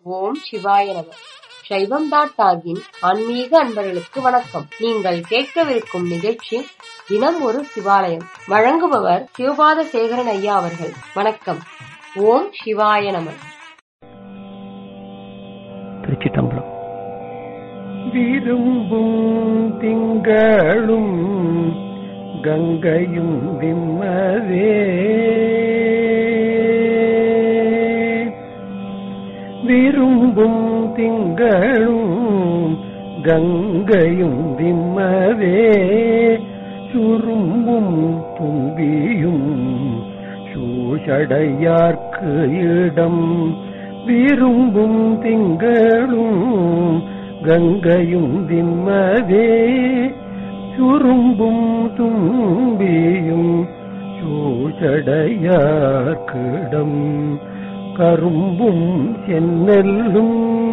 ஓம் சிவாய நம சைவம் டாட் டாகின் ஆன்மீக அன்பர்களுக்கு வணக்கம் நீங்கள் கேட்கவிருக்கும் நிகழ்ச்சி தினம் ஒரு சிவாலயம் வழங்குபவர் சிவபாத சேகரன் ஐயா அவர்கள் வணக்கம் ஓம் சிவாய நம திருச்சிட்டம்பலம் விரும்பும் திங்களும் கங்கையும் விம்மவே விரும்பும் திங்களும் கங்கையும் விம்மவே சுரும்பும் தும்பியும் சூஷடையார்க்கு இடம் விரும்பும் திங்களும் கங்கையும் விம்மவே சுரும்பும் தும்பியும் சூச்சடையார்க்கிடம் கரும்பும் சென்னெல்லும்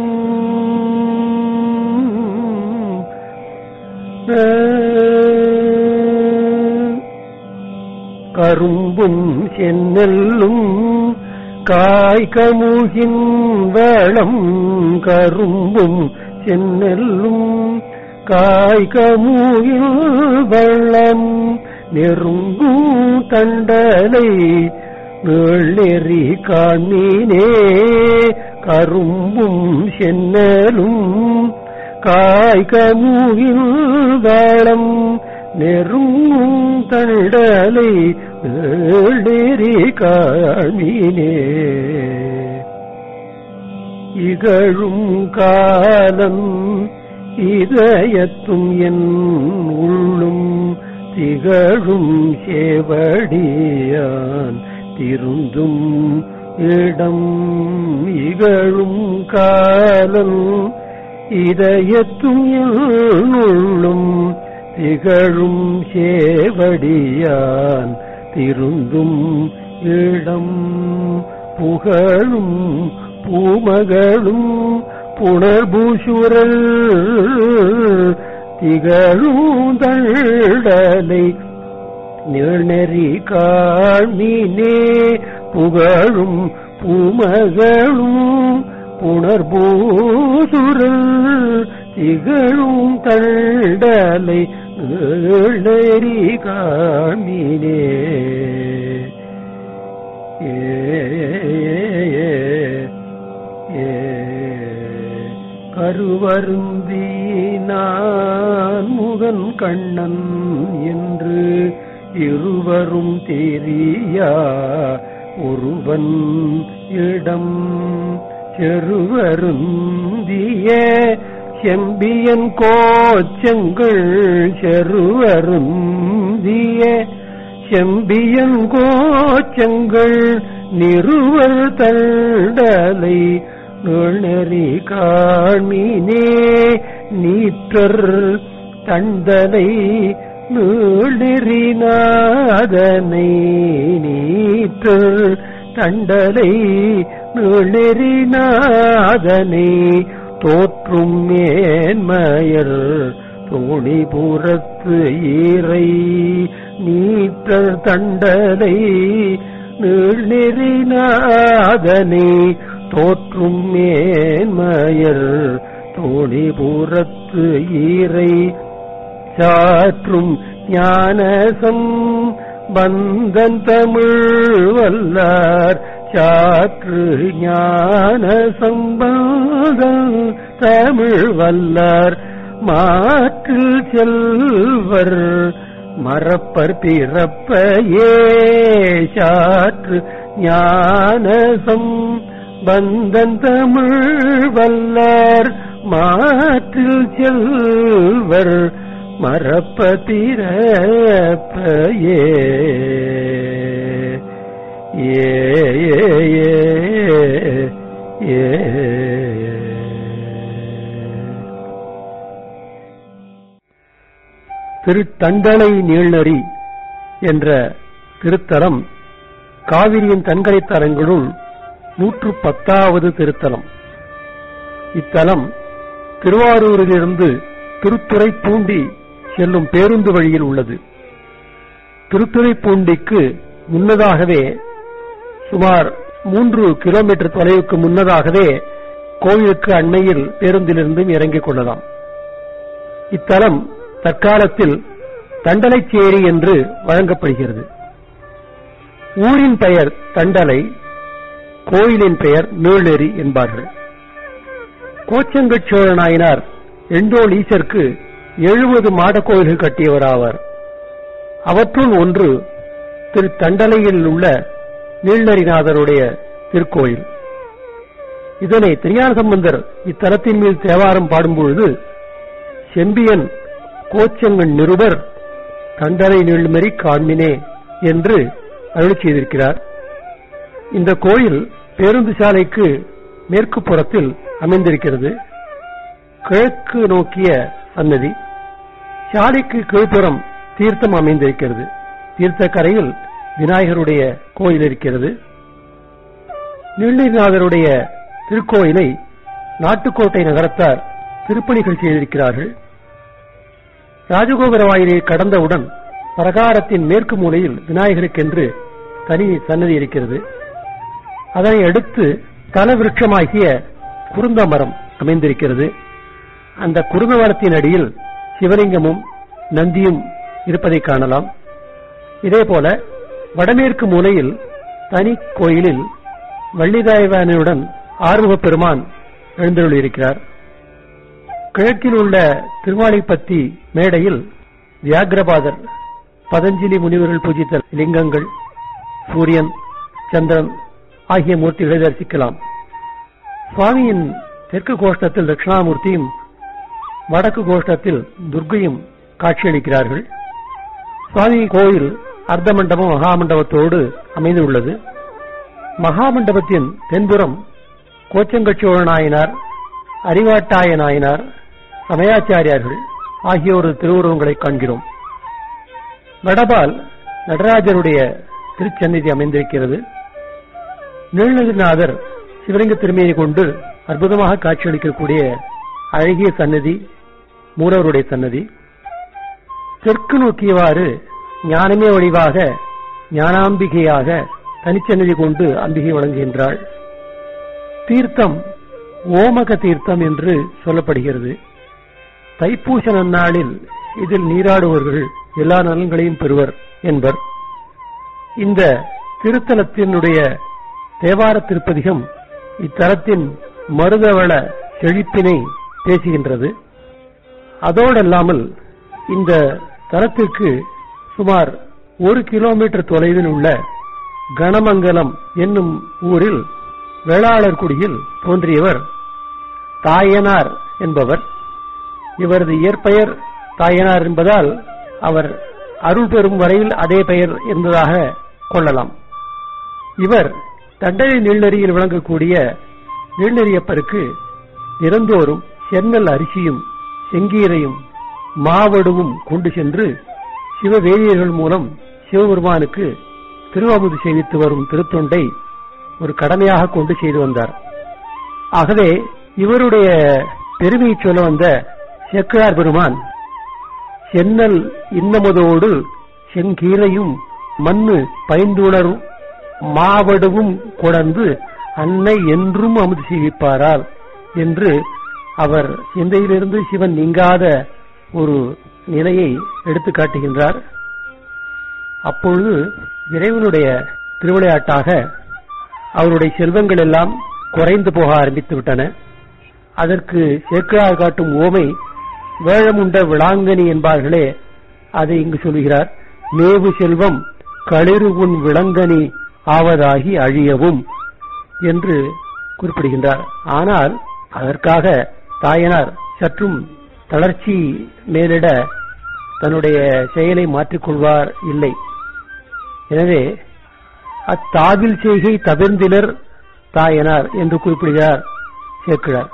கரும்பும் சென்னெல்லும் காய்கமுகின் வளம் கரும்பும் சென்னெல்லும் காய்கமுகில் வளம் நெருங்கும் தண்டலை நெறி காண்மீனே கரும்பும் சென்னலும் காய்கமுகில் வளம் நெருங்கும் தண்டலை நெறி காண்மீனே இகழும் காலம் இதயத்தும் என் உள்ளும் திகழும் சேவடியான் திருந்தும் இடம் இகழும் காலம் இதயத்தும் என் உள்ளும் திகழும் சேவடியான் திருந்தும் இடம் புகழும் பூமகளும் புனர்பூசுரல் திகழும் தண்டலை நீழ்நெறி காண்மீனே புகழும் பூமகளும் புனர்பூசுரல் திகழும் தண்டலை நீழ்நெறி காண்மீனே ஏ கருவருந்தி நான் முகன் கண்ணன் என்று இருவரும் தெரியா ஒருவன் இடம் செருவருந்திய செம்பியன் கோச்சங்கள் செருவருந்திய செம்பியன் கோச்சங்கள் நிறுவர் தண்டலை நுழறி காண்மீனே நீற்றர் தண்டலை நுழறி நாதனை நீற்றர் தண்டலை நுழறி நாதனை தோற்றும் மேன்மயர் தோணிபுரத்து ஈரை நீற்றர் தண்டலை நீழ்நெறிநாதனை தோற்றும் மேன்மயர் தோணிபுரத்து ஈரை சாற்றும் ஞானசம் பந்தன் தமிழ் வல்லார் சாற்று ஞான சம்பந்தம் தமிழ் வல்லார் மாற்றில் செல்வர் மறப்பர் பிறப்பையே சாற்று ஞானசம் பந்தன் தமிழ் வல்லார் மாற்றில் செல்வர் மறப்ப பிறப்பையே ஏ ஏ திருத்தண்டலை நீழ்நறி என்ற திருத்தலம் காவிரியின் தன்கரை தலங்களுள் நூற்று பத்தாவது திருத்தலம் இத்தலம் திருவாரூரிலிருந்து திருத்துறைப்பூண்டி செல்லும் பேருந்து வழியில் உள்ளது திருத்துறைப்பூண்டிக்கு முன்னதாகவே சுமார் மூன்று கிலோமீட்டர் தொலைவுக்கு முன்னதாகவே கோவிலுக்கு அண்மையில் பேருந்திலிருந்தும் இறங்கிக் கொள்ளலாம் இத்தலம் தற்காலத்தில் தண்டலைச்சேரி என்று வழங்கப்படுகிறது ஊரின் பெயர் தண்டலை கோயிலின் பெயர் நீளேரி என்பார்கள் கோச்சங்கச் சோழ நாயனார் எண்டோல் ஈசருக்கு எழுபது மாட கோயில்கள் கட்டியவராவார் அவற்றுள் ஒன்று திரு தண்டலையில் உள்ள நீலரிநாதருடைய திருக்கோயில் இதனை திருஞான சம்பந்தர் இத்தலத்தின் மேல் தேவாரம் பாடும்பொழுது செம்பியன் கோச்சங்கன் நிருபர் தண்டலை நீள்மறி காண்மினே என்று அருள் செய்திருக்கிறார் இந்த கோயில் பேருந்து சாலைக்கு மேற்கு புறத்தில் அமைந்திருக்கிறது கிழக்கு நோக்கிய சன்னதி சாலைக்கு கீழ்ப்புறம் தீர்த்தம் அமைந்திருக்கிறது தீர்த்த கரையில் விநாயகருடைய கோயில் இருக்கிறது நீலநாதருடைய திருக்கோயிலை நாட்டுக்கோட்டை நகரத்தார் திருப்பணிகள் செய்திருக்கிறார்கள் ராஜகோபுர வாயிலை கடந்தவுடன் பிரகாரத்தின் மேற்கு மூலையில் விநாயகருக்கென்று தனி சன்னதி இருக்கிறது அதனை அடுத்து தலவிருட்சமாகிய குருந்த மரம் அமைந்திருக்கிறது அந்த குருந்த மரத்தின் அடியில் சிவலிங்கமும் நந்தியும் இருப்பதை காணலாம் இதேபோல வடமேற்கு மூலையில் தனி கோயிலில் வள்ளிதாய்வானுடன் ஆறுமுகப் பெருமான் எழுந்தருளியிருக்கிறார் கிழக்கில் உள்ள திருமாலிப்பத்தி மேடையில் வியாகிரபாதர் பதஞ்சலி முனிவர்கள் பூஜித்த லிங்கங்கள் சூரியன் சந்திரன் ஆகிய மூர்த்திகளை தரிசிக்கலாம் சுவாமியின் தெற்கு கோஷ்டத்தில் தட்சிணாமூர்த்தியும் வடக்கு கோஷ்டத்தில் துர்க்கையும் காட்சியளிக்கிறார்கள் சுவாமி கோயில் அர்த்த மண்டபம் மகாமண்டபத்தோடு அமைந்துள்ளது மகாமண்டபத்தின் தென்புறம் கோச்சங்கச்சோழ நாயனார் அறிவாட்டாய நாயனார் சமயாச்சாரியார்கள் ஆகியோரது திருவுருவங்களை காண்கிறோம் வடபால் நடராஜருடைய திருச்சந்நிதி அமைந்திருக்கிறது நீலநாதர் சிவலிங்க திருமையை கொண்டு அற்புதமாக காட்சியளிக்கக்கூடிய அழகிய சன்னதி மூலவருடைய சன்னதி தெற்கு நோக்கியவாறு ஞானமே வடிவாக ஞானாம்பிகையாக தனிச்சன்னதி கொண்டு அம்பிகை வழங்குகின்றாள் தீர்த்தம் ஓமக தீர்த்தம் என்று சொல்லப்படுகிறது தைப்பூச நன்னாளில் இதில் நீராடுவர்கள் எல்லா நலன்களையும் பெறுவர் என்பர் இந்த திருத்தலத்தினுடைய தேவார திருப்பதிகம் இத்தலத்தின் மருதவள செழிப்பினை பேசுகின்றது அதோடல்லாமல் இந்த தலத்திற்கு சுமார் ஒரு கிலோமீட்டர் தொலைவில் உள்ள கணமங்கலம் என்னும் ஊரில் வேளாளர்குடியில் தோன்றியவர் தாயனார் என்பவர் இவரது இயற்பெயர் தாயனார் என்பதால் அவர் அருள் பெறும் வரையில் அதே பெயர் என்பதாக கொள்ளலாம் இவர் தண்டனை நீழ்நெறியில் விளங்கக்கூடிய நீழ்நெறியப்பருக்கு திறந்தோறும் சென்னல் அரிசியும் செங்கீரையும் மாவடுவும் கொண்டு சென்று சிவவேதியர்கள் மூலம் சிவபெருமானுக்கு திருவாமுது செய்வித்து வரும் திருத்தொண்டை ஒரு கடமையாக கொண்டு செய்து வந்தார் ஆகவே இவருடைய பெருமையை சொல்ல வந்த செக்கிழார் பெருமான் சென்னல் இன்னமதோடு செங்கீரையும் மண்ணு பயந்துணரும் மாவடுவும் கொடர்ந்து அன்னை என்றும் அமுது செய்விப்பாரால் என்று அவர் சிந்தையிலிருந்து சிவன் நீங்காத ஒரு நிலையை எடுத்து காட்டுகின்றார் அப்பொழுது இறைவனுடைய திருவிளையாட்டாக அவருடைய செல்வங்கள் எல்லாம் குறைந்து போக ஆரம்பித்து விட்டன அதற்கு சேக்கிழார் காட்டும் ஓமை வேழமுண்ட விளாங்கனி என்பார்களே அதை இங்கு சொல்கிறார் மேவு செல்வம் களிறு உன் விளங்கனி ஆவதாகி அழியவும் என்று குறிப்பிடுகின்றார் ஆனால் அதற்காக தாயனார் சற்றும் தளர்ச்சி மேலிட தன்னுடைய செயலை மாற்றிக்கொள்வார் இல்லை எனவே அத்தாவில் செய்கை தவிர்ந்தினர் தாயனார் என்று குறிப்பிடுகிறார் சேர்க்கிறார்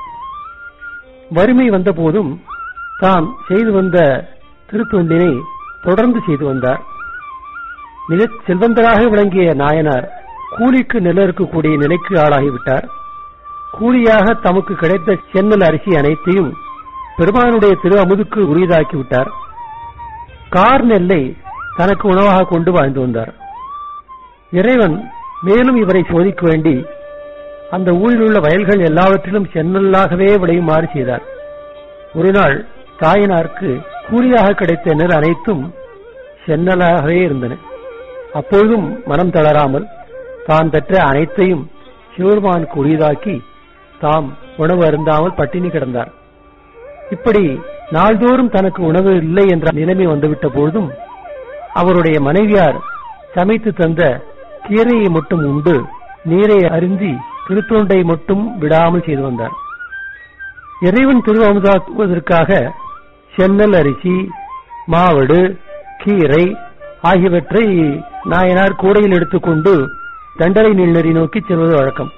வறுமை வந்த போதும் தாம் செய்து வந்த திருத்தொண்டினை தொடர்ந்து செய்து வந்தார் மிக செல்வந்தராக விளங்கிய நாயனார் கூலிக்கு நில இருக்கக்கூடிய நிலைக்கு ஆளாகிவிட்டார் கூலியாக தமக்கு கிடைத்த சென்னல் அரிசி அனைத்தையும் பெருமானுடைய திரு அமுதுக்கு உரியதாக்கிவிட்டார் கார் நெல்லை தனக்கு உணவாக கொண்டு வாழ்ந்து வந்தார் இறைவன் மேலும் இவரை சோதிக்க வேண்டி அந்த ஊரில் உள்ள வயல்கள் எல்லாவற்றிலும் செந்நெல்லாகவே விளையுமாறு செய்தார் ஒரு நாள் தாயினாருக்கு கூலியாக கிடைத்த நெல் அனைத்தும் செந்நெலாகவே இருந்தன அப்பொழுதும் மனம் தளராமல் தான் பெற்ற அனைத்தையும் சிவருமானுக்கு உரியதாக்கி தாம் உணவு அருந்தாமல் பட்டினி கிடந்தார் இப்படி நாள்தோறும் தனக்கு உணவு இல்லை என்ற நிலைமை வந்துவிட்ட பொழுதும் அவருடைய மனைவியார் சமைத்து தந்த கீரையை மட்டும் உண்டு நீரை அருந்தி திருத்தொண்டை மட்டும் விடாமல் செய்து வந்தார் இறைவன் திருவமுதாக்குவதற்காக சென்னல் அரிசி மாவடு கீரை ஆகியவற்றை நாயனார் கூடையில் எடுத்துக்கொண்டு தண்டலை நீழ்நெறி நோக்கி செல்வது வழக்கம்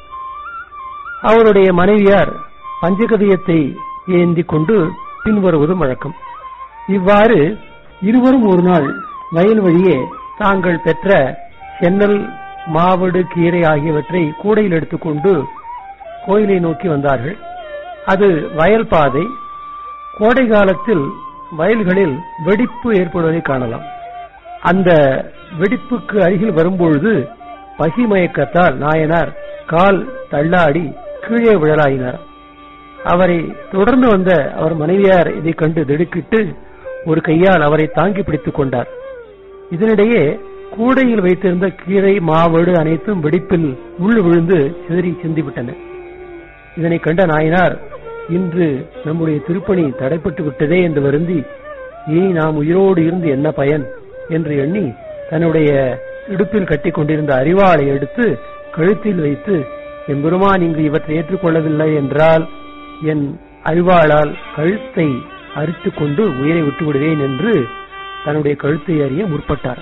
அவருடைய மனைவியார் பஞ்சகவியத்தை ஏந்தி கொண்டு பின்வருவதும் வழக்கம் இவ்வாறு இருவரும் ஒரு நாள் வயல் வழியே தாங்கள் பெற்ற சென்னல் மாவடு கீரை ஆகியவற்றை கூடையில் எடுத்துக்கொண்டு கோயிலை நோக்கி வந்தார்கள் அது வயல் பாதை கோடை காலத்தில் வயல்களில் வெடிப்பு ஏற்படுவதை காணலாம் அந்த வெடிப்புக்கு அருகில் வரும்பொழுது பசி மயக்கத்தால் நாயனார் கால் தள்ளாடி கீழே விழலாயினார் அவரை தொடர்ந்து வந்த அவர் மனைவியார் இதை கண்டு திடுக்கிட்டு ஒரு கையால் அவரை தாங்கி பிடித்துக் கொண்டார் இதனிடையே கூடையில் வைத்திருந்த கீரை மாவடு அனைத்தும் வெடிப்பில் உள் விழுந்து சிதறி சிந்திவிட்டன இதனை கண்ட நாயனார் இன்று நம்முடைய திருப்பணி தடைப்பட்டு விட்டதே என்று வருந்தி இனி நாம் உயிரோடு இருந்து என்ன பயன் என்று எண்ணி தன்னுடைய இடுப்பில் கட்டிக் கொண்டிருந்த அறிவாளை எடுத்து கழுத்தில் வைத்து எம்பெருமான் இங்கு இவற்றை ஏற்றுக்கொள்ளவில்லை என்றால் என் அறிவாளால் கழுத்தை அறுத்துக் கொண்டு உயிரை விட்டு விடுவேன் என்று தன்னுடைய கழுத்தை அறிய முற்பட்டார்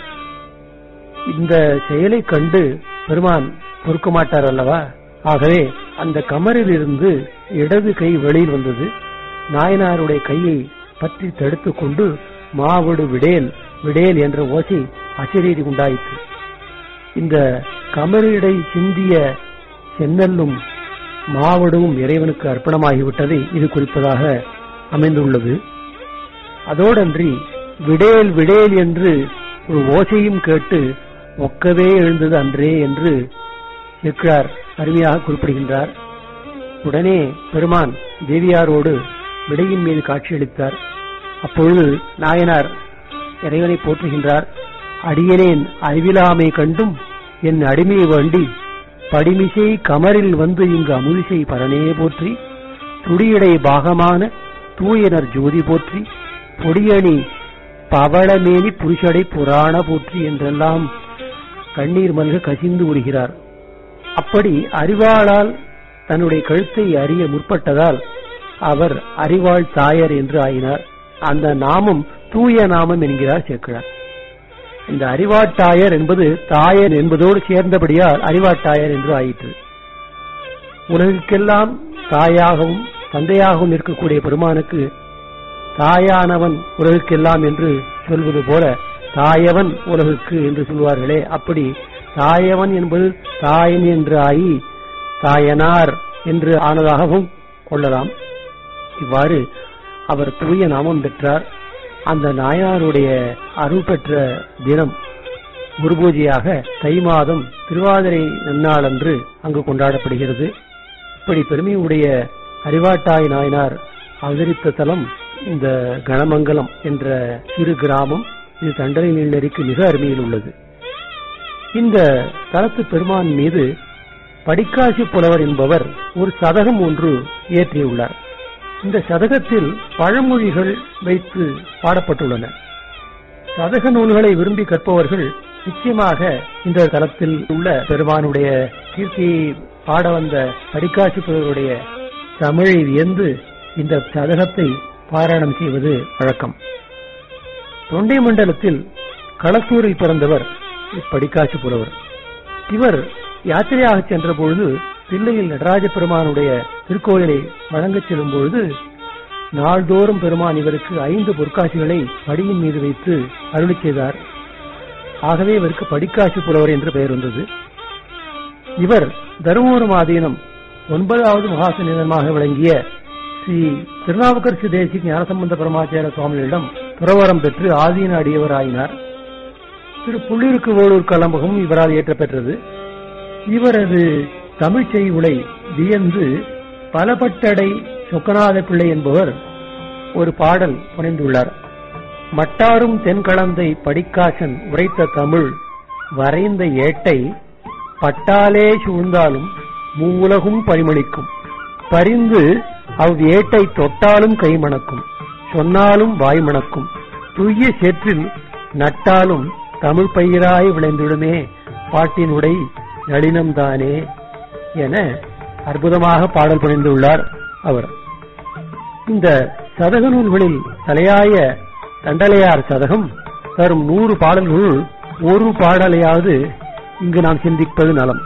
இந்த செயலை கண்டு பெருமான் பொறுக்க மாட்டார் அல்லவா ஆகவே அந்த கமரில் இருந்து இடது கை வெளியில் வந்தது நாயனாருடைய கையை பற்றி தடுத்துக் கொண்டு மாவடு விடேல் விடேல் என்ற ஓசை அசிரீதி உண்டாயிற்று இந்த கமரிடை சிந்திய சென்னல்லும் மாவடுவும் இறைவனுக்கு அர்ப்பணமாகிவிட்டதை இது குறிப்பதாக அமைந்துள்ளது அதோடன்றி விடேல் விடேல் என்று ஒரு ஓசையும் கேட்டு ஒக்கவே எழுந்தது அன்றே என்று செக்கிறார் அருமையாக குறிப்பிடுகின்றார் உடனே பெருமான் தேவியாரோடு விடையின் மீது காட்சியளித்தார் அப்பொழுது நாயனார் இறைவனை போற்றுகின்றார் அடியனேன் அறிவிலாமை கண்டும் என் அடிமையை வேண்டி படிமிசை கமரில் வந்து இங்கு அமுதிசை பரனே போற்றி துடியடை பாகமான தூயனர் ஜோதி போற்றி பொடியணி பவளமேனி புருஷடை புராண போற்றி என்றெல்லாம் கண்ணீர் மல்க கசிந்து உருகிறார் அப்படி அறிவாளால் தன்னுடைய கழுத்தை அறிய முற்பட்டதால் அவர் அறிவாள் தாயர் என்று ஆயினார் அந்த நாமம் தூய நாமம் என்கிறார் சேர்க்கிறார் இந்த அறிவாட்டாயர் என்பது தாயர் என்பதோடு சேர்ந்தபடியால் அறிவாட்டாயர் என்று ஆயிற்று உலகுக்கெல்லாம் தாயாகவும் தந்தையாகவும் இருக்கக்கூடிய பெருமானுக்கு தாயானவன் உலகுக்கெல்லாம் என்று சொல்வது போல தாயவன் உலகுக்கு என்று சொல்வார்களே அப்படி தாயவன் என்பது தாயன் என்று ஆகி தாயனார் என்று ஆனதாகவும் கொள்ளலாம் இவ்வாறு அவர் தூய நாமம் பெற்றார் அந்த நாயனாருடைய அருள் பெற்ற தினம் குருபூஜையாக தை மாதம் திருவாதிரை நன்னாளன்று அங்கு கொண்டாடப்படுகிறது இப்படி பெருமையுடைய அறிவாட்டாய் நாயனார் அவதரித்த தலம் இந்த கணமங்கலம் என்ற சிறு கிராமம் இது தண்டனை நீர்நெறிக்கு மிக அருமையில் உள்ளது இந்த தலத்து பெருமான் மீது படிக்காசி புலவர் என்பவர் ஒரு சதகம் ஒன்று இயற்றியுள்ளார் இந்த சதகத்தில் பழமொழிகள் வைத்து பாடப்பட்டுள்ளன சதக நூல்களை விரும்பி கற்பவர்கள் நிச்சயமாக இந்த தலத்தில் உள்ள பெருமானுடைய கீர்த்தியை பாட வந்த படிக்காசி புலவருடைய தமிழை வியந்து இந்த சதகத்தை பாராயணம் செய்வது வழக்கம் தொண்டை மண்டலத்தில் களத்தூரில் பிறந்தவர் படிக்காசி புலவர் இவர் யாத்திரையாக சென்ற பொழுது தில்லையில் நடராஜ பெருமானுடைய திருக்கோயிலை வழங்கச் செல்லும் பொழுது நாள்தோறும் பெருமான் இவருக்கு ஐந்து பொற்காசிகளை படியின் மீது வைத்து அருளி செய்தார் ஆகவே இவருக்கு படிக்காசி புலவர் என்று பெயர் வந்தது இவர் தருமபுரம் ஆதீனம் ஒன்பதாவது மகாசனிதமாக விளங்கிய ஸ்ரீ திருநாவுக்கரசு தேசிக ஞானசம்பந்த பரமாச்சார சுவாமிகளிடம் துறவரம் பெற்று ஆதீன அடியவர் ஆயினார் திரு புள்ளிருக்கு வேலூர் கலம்பகம் இவரால் இயற்றப்பெற்றது இவரது தமிழ்ச் செய்யுளை வியந்து பலபட்டடை சொக்கநாத பிள்ளை என்பவர் ஒரு பாடல் புனைந்துள்ளார் மட்டாரும் தென்கலந்தை படிக்காசன் உரைத்த தமிழ் வரைந்த ஏட்டை பட்டாலே சூழ்ந்தாலும் மூவுலகும் பரிமளிக்கும் பரிந்து அவ் ஏட்டை தொட்டாலும் கைமணக்கும் சொன்னாலும் வாய்மணக்கும் துய்ய சேற்றில் நட்டாலும் தமிழ் பயிராய் விளைந்திடுமே பாட்டினுடை நளினம்தானே என அற்புதமாக பாடல் புரிந்துள்ளார் அவர் இந்த சதக நூல்களில் தலையாய தண்டலையார் சதகம் தரும் நூறு பாடல்களுள் ஒரு பாடலையாவது இங்கு நாம் சிந்திப்பது நலம்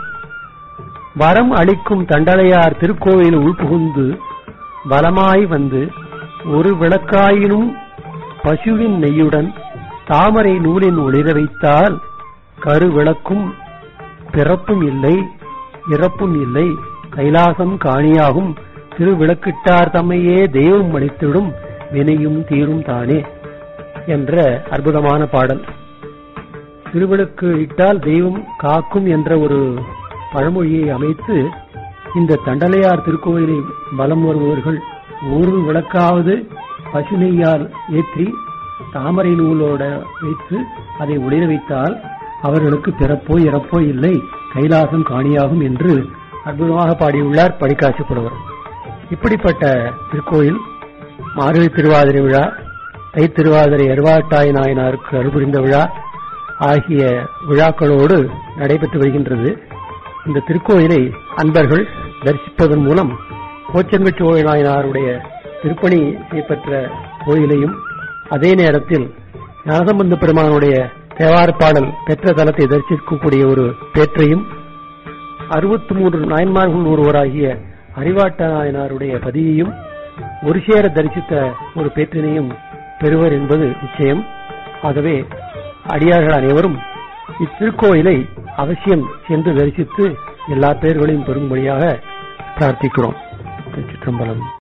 வரம் அளிக்கும் தண்டலையார் திருக்கோயில் உள்புகுந்து பலமாய் வந்து ஒரு விளக்காயினும் பசுவின் நெய்யுடன் தாமரை நூலின் ஒளிர வைத்தால் கரு விளக்கும் பிறப்பும் இல்லை இறப்பும் இல்லை கைலாசம் காணியாகும் திருவிளக்கிட்டார் தம்மையே தெய்வம் அளித்திடும் வினையும் தீரும் தானே என்ற அற்புதமான பாடல் திருவிளக்கு இட்டால் தெய்வம் காக்கும் என்ற ஒரு பழமொழியை அமைத்து இந்த தண்டலையார் திருக்கோயிலை பலம் வருபவர்கள் ஒரு விளக்காவது பசுநெய்யால் ஏற்றி தாமரை நூலோட வைத்து அதை ஒளிர வைத்தால் அவர்களுக்கு பிறப்போ இறப்போ இல்லை கைலாசம் காணியாகும் என்று அற்புதமாக பாடியுள்ளார் படிக்காசி புலவர் இப்படிப்பட்ட திருக்கோயில் மார்கழி திருவாதிரை விழா தை திருவாதிரை அருவாட்டாய் நாயனாருக்கு அருபுரிந்த விழா ஆகிய விழாக்களோடு நடைபெற்று வருகின்றது இந்த திருக்கோயிலை அன்பர்கள் தரிசிப்பதன் மூலம் கோச்சங்கச்சோழ நாயனாருடைய திருப்பணி செய்யப்பெற்ற கோயிலையும் அதே நேரத்தில் ஞானசம்பந்த பெருமானுடைய தேவார பாடல் பெற்ற தலத்தை தரிசிக்கக்கூடிய ஒரு பேற்றையும் அறுபத்தி மூன்று நாயன்மார்கள் ஒருவராகிய அறிவாட்ட நாயனாருடைய பதியையும் ஒரு சேர தரிசித்த ஒரு பேற்றினையும் பெறுவர் என்பது நிச்சயம் ஆகவே அடியார்கள் அனைவரும் இத்திருக்கோயிலை அவசியம் சென்று தரிசித்து எல்லா பேர்களையும் பெறும்படியாக பிரார்த்திக்கிறோம் திருச்சிற்றம்பலம்